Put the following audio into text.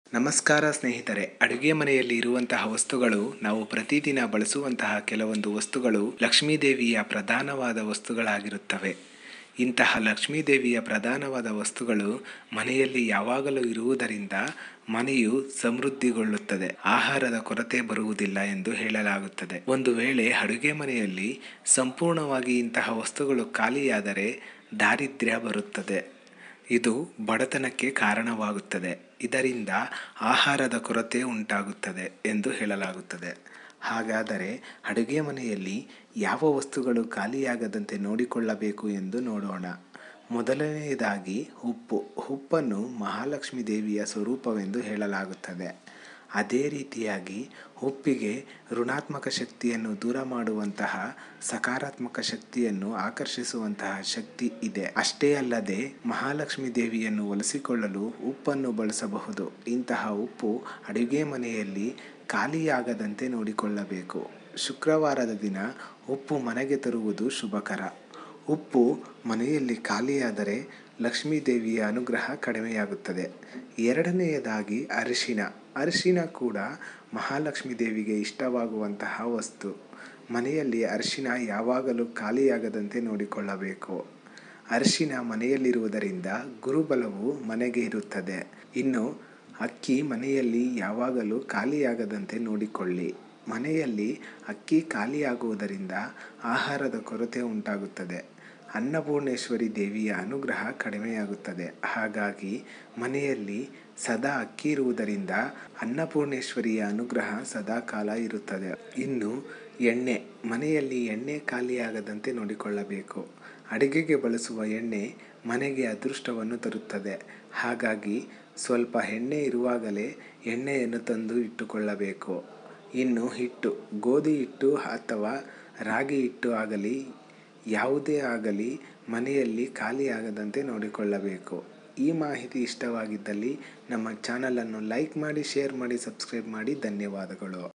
ನಮಸ್ಕಾರ ಸ್ನೇಹಿತರೆ ಅಡುಗೆ ಮನೆಯಲ್ಲಿ ಇರುವಂತಹ ವಸ್ತುಗಳು ನಾವು ಪ್ರತಿದಿನ ಬಳಸುವಂತಹ ಕೆಲವೊಂದು ವಸ್ತುಗಳು ಲಕ್ಷ್ಮೀದೇವಿಯ ಪ್ರಧಾನವಾದ ವಸ್ತುಗಳಾಗಿರುತ್ತವೆ ಇಂತಹ ಲಕ್ಷ್ಮೀದೇವಿಯ ಪ್ರಧಾನವಾದ ವಸ್ತುಗಳು ಮನೆಯಲ್ಲಿ ಯಾವಾಗಲೂ ಇರುವುದರಿಂದ ಮನೆಯು ಸಮೃದ್ಧಿಗೊಳ್ಳುತ್ತದೆ ಆಹಾರದ ಕೊರತೆ ಬರುವುದಿಲ್ಲ ಎಂದು ಹೇಳಲಾಗುತ್ತದೆ ಒಂದು ವೇಳೆ ಅಡುಗೆ ಮನೆಯಲ್ಲಿ ಸಂಪೂರ್ಣವಾಗಿ ಇಂತಹ ವಸ್ತುಗಳು ಖಾಲಿಯಾದರೆ ದಾರಿದ್ರ್ಯ ಬರುತ್ತದೆ ಇದು ಬಡತನಕ್ಕೆ ಕಾರಣವಾಗುತ್ತದೆ ಇದರಿಂದ ಆಹಾರದ ಕೊರತೆ ಉಂಟಾಗುತ್ತದೆ ಎಂದು ಹೇಳಲಾಗುತ್ತದೆ ಹಾಗಾದರೆ ಅಡುಗೆ ಮನೆಯಲ್ಲಿ ಯಾವ ವಸ್ತುಗಳು ಖಾಲಿಯಾಗದಂತೆ ನೋಡಿಕೊಳ್ಳಬೇಕು ಎಂದು ನೋಡೋಣ ಮೊದಲನೆಯದಾಗಿ ಉಪ್ಪು ಉಪ್ಪನ್ನು ಮಹಾಲಕ್ಷ್ಮೀ ದೇವಿಯ ಸ್ವರೂಪವೆಂದು ಹೇಳಲಾಗುತ್ತದೆ ಅದೇ ರೀತಿಯಾಗಿ ಉಪ್ಪಿಗೆ ಋಣಾತ್ಮಕ ಶಕ್ತಿಯನ್ನು ದೂರ ಮಾಡುವಂತಹ ಸಕಾರಾತ್ಮಕ ಶಕ್ತಿಯನ್ನು ಆಕರ್ಷಿಸುವಂತಹ ಶಕ್ತಿ ಇದೆ ಅಷ್ಟೇ ಅಲ್ಲದೆ ಮಹಾಲಕ್ಷ್ಮೀ ದೇವಿಯನ್ನು ಒಲಿಸಿಕೊಳ್ಳಲು ಉಪ್ಪನ್ನು ಬಳಸಬಹುದು ಇಂತಹ ಉಪ್ಪು ಅಡುಗೆ ಮನೆಯಲ್ಲಿ ಖಾಲಿಯಾಗದಂತೆ ನೋಡಿಕೊಳ್ಳಬೇಕು ಶುಕ್ರವಾರದ ದಿನ ಉಪ್ಪು ಮನೆಗೆ ತರುವುದು ಶುಭಕರ ಉಪ್ಪು ಮನೆಯಲ್ಲಿ ಖಾಲಿಯಾದರೆ ಲಕ್ಷ್ಮೀ ದೇವಿಯ ಅನುಗ್ರಹ ಕಡಿಮೆಯಾಗುತ್ತದೆ ಎರಡನೆಯದಾಗಿ ಅರಿಶಿನ ಅರಿಶಿನ ಕೂಡ ಮಹಾಲಕ್ಷ್ಮೀ ದೇವಿಗೆ ಇಷ್ಟವಾಗುವಂತಹ ವಸ್ತು ಮನೆಯಲ್ಲಿ ಅರಿಶಿನ ಯಾವಾಗಲೂ ಖಾಲಿಯಾಗದಂತೆ ನೋಡಿಕೊಳ್ಳಬೇಕು ಅರಿಶಿನ ಮನೆಯಲ್ಲಿರುವುದರಿಂದ ಗುರುಬಲವು ಮನೆಗೆ ಇರುತ್ತದೆ ಇನ್ನು ಅಕ್ಕಿ ಮನೆಯಲ್ಲಿ ಯಾವಾಗಲೂ ಖಾಲಿಯಾಗದಂತೆ ನೋಡಿಕೊಳ್ಳಿ ಮನೆಯಲ್ಲಿ ಅಕ್ಕಿ ಖಾಲಿಯಾಗುವುದರಿಂದ ಆಹಾರದ ಕೊರತೆ ಉಂಟಾಗುತ್ತದೆ ಅನ್ನಪೂರ್ಣೇಶ್ವರಿ ದೇವಿಯ ಅನುಗ್ರಹ ಕಡಿಮೆಯಾಗುತ್ತದೆ ಹಾಗಾಗಿ ಮನೆಯಲ್ಲಿ ಸದಾ ಅಕ್ಕಿ ಇರುವುದರಿಂದ ಅನ್ನಪೂರ್ಣೇಶ್ವರಿಯ ಅನುಗ್ರಹ ಸದಾ ಕಾಲ ಇರುತ್ತದೆ ಇನ್ನು ಎಣ್ಣೆ ಮನೆಯಲ್ಲಿ ಎಣ್ಣೆ ಖಾಲಿಯಾಗದಂತೆ ನೋಡಿಕೊಳ್ಳಬೇಕು ಅಡುಗೆಗೆ ಬಳಸುವ ಎಣ್ಣೆ ಮನೆಗೆ ಅದೃಷ್ಟವನ್ನು ತರುತ್ತದೆ ಹಾಗಾಗಿ ಸ್ವಲ್ಪ ಎಣ್ಣೆ ಇರುವಾಗಲೇ ಎಣ್ಣೆಯನ್ನು ತಂದು ಇಟ್ಟುಕೊಳ್ಳಬೇಕು ಇನ್ನು ಹಿಟ್ಟು ಗೋಧಿ ಹಿಟ್ಟು ಅಥವಾ ರಾಗಿ ಹಿಟ್ಟು ಆಗಲಿ ಯಾವುದೇ ಆಗಲಿ ಮನೆಯಲ್ಲಿ ಖಾಲಿಯಾಗದಂತೆ ನೋಡಿಕೊಳ್ಳಬೇಕು ಈ ಮಾಹಿತಿ ಇಷ್ಟವಾಗಿದ್ದಲ್ಲಿ ನಮ್ಮ ಚಾನಲನ್ನು ಲೈಕ್ ಮಾಡಿ ಶೇರ್ ಮಾಡಿ ಸಬ್ಸ್ಕ್ರೈಬ್ ಮಾಡಿ ಧನ್ಯವಾದಗಳು